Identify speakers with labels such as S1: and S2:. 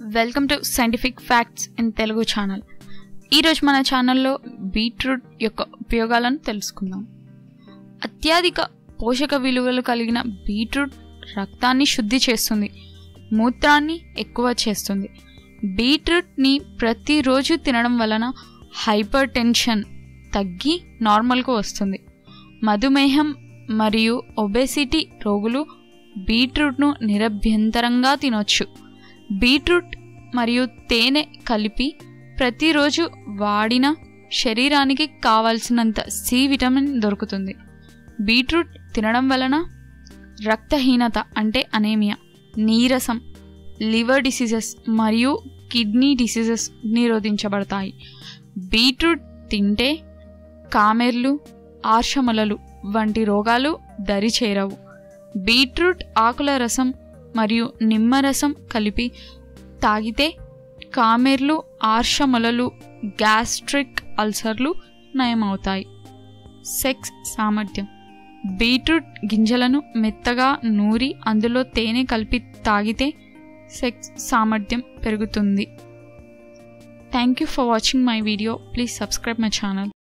S1: welcome to scientific facts in Telugu channel ఈరోజు మన ఛానల్లో బీట్రూట్ యొక్క ఉపయోగాలను తెలుసుకుందాం అత్యధిక పోషక విలువలు కలిగిన బీట్రూట్ రక్తాన్ని శుద్ధి చేస్తుంది మూత్రాన్ని ఎక్కువ చేస్తుంది బీట్రూట్ని ప్రతిరోజు తినడం వలన హైపర్ టెన్షన్ తగ్గి నార్మల్కు వస్తుంది మధుమేహం మరియు ఒబెసిటీ రోగులు బీట్రూట్ను నిరభ్యంతరంగా తినొచ్చు బీట్రూట్ మరియు తేనె కలిపి ప్రతిరోజు వాడిన శరీరానికి కావాల్సినంత సి విటమిన్ దొరుకుతుంది బీట్రూట్ తినడం వలన రక్తహీనత అంటే అనేమియా నీరసం లివర్ డిసీజెస్ మరియు కిడ్నీ డిసీజెస్ నిరోధించబడతాయి బీట్రూట్ తింటే కామెర్లు ఆర్షమలలు వంటి రోగాలు దరి చేరవు బీట్రూట్ ఆకుల రసం మరియు నిమ్మరసం కలిపి తాగితే కామెర్లు ఆర్షమలలు గ్యాస్ట్రిక్ అల్సర్లు నయమవుతాయి సెక్స్ సామర్థ్యం బీట్రూట్ గింజలను మెత్తగా నూరి అందులో తేనె కలిపి తాగితే సెక్స్ సామర్థ్యం పెరుగుతుంది thank you for watching my video please subscribe my channel